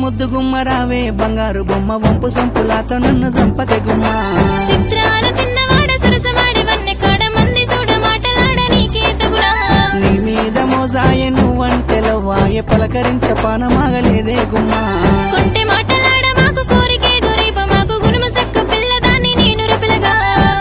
ముద్దు గుమ్మ రావే బంగారు బొమ్మ వంపు సంపులాతో నన్ను చంపక గుమ్మ చిత్రాల చిన్నవాడ సరసమాడి వన్నె కాడ మంది చూడ మాటలాడ నీకే తగునా నీ మీద మోజాయే నువ్వంటే లవ్వాయే పలకరించ పానమాగలేదే గుమ్మ కొంటె మాటలాడ మాకు కోరికే దొరీప మాకు గుణము సక్క పిల్లదాన్ని నేను రపిలగా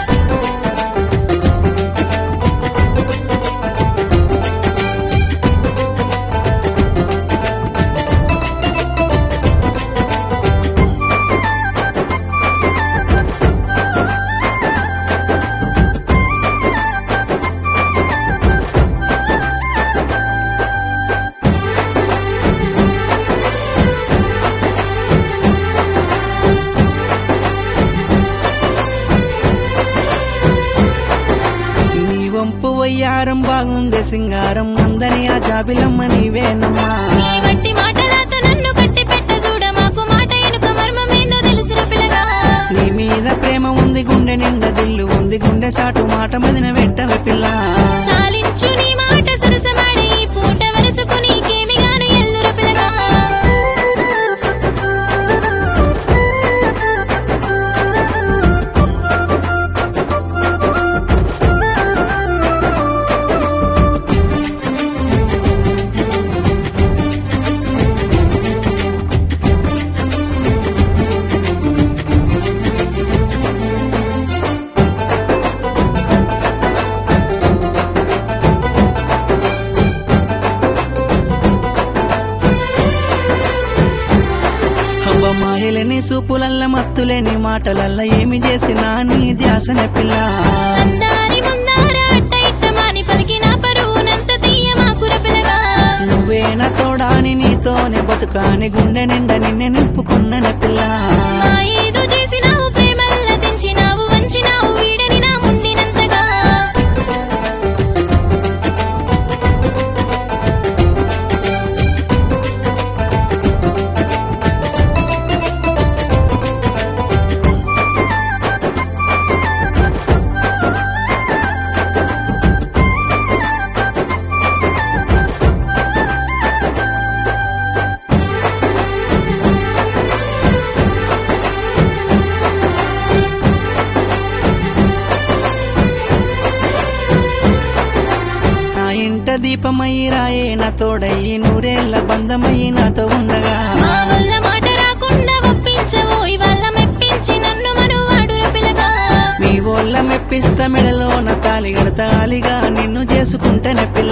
నీ వంపు వయ్యారం బాగుందే సింగారం అందని ఆ జాబిలమ్మ నీవేనమ్మా నీ వట్టి మాటలతో నన్ను కట్టి పెట్ట చూడ మాకు మాట ఎనుక మర్మమేందో తెలుసుర పిల్లగా నీ మీద ప్రేమ ఉంది గుండె నిండా దిల్లు ఉంది గుండె సాటు మాట మదిన వెంటవే పిల్ల సాలించు నీ మాట సరసమాడి ఈ పూట వరసకు నీకేమి గాను ఎల్లుర పిల్లగా హవ్వ మాయలేని సూపులల్ల మత్తులేని మాటలల్ల ఏమి చేసినా నీ ధ్యాసనే పిల్ల అందారి ముందార అట్ట ఇట్ట మాని పలికిన పరువునంత తీయ మాకుర పిల్లగా నువ్వేన తోడాని నీతోనే బతుకాని గుండె నిండా నిన్నే నింపుకున్ననే పిల్ల మా ఏదో చేసినావు ప్రేమల్ల తెంచినావు వంచినావు వీడని నా ముండినంతగా నా ఇంట దీపమయ్యి రాయే నా తోడయ్యి నూరేళ్ల బంధమయ్యి నాతో ఉండగా మా వల్ల మాట రాకుండా ఒప్పించవు ఇవాళ మెప్పించి నన్ను మనువాడుర పిల్లగా మీ ఓళ్ళ మెప్పిస్త మెడలో నా తాలి గడతాలిగా నిన్ను చేసుకుంటేనే పిల్ల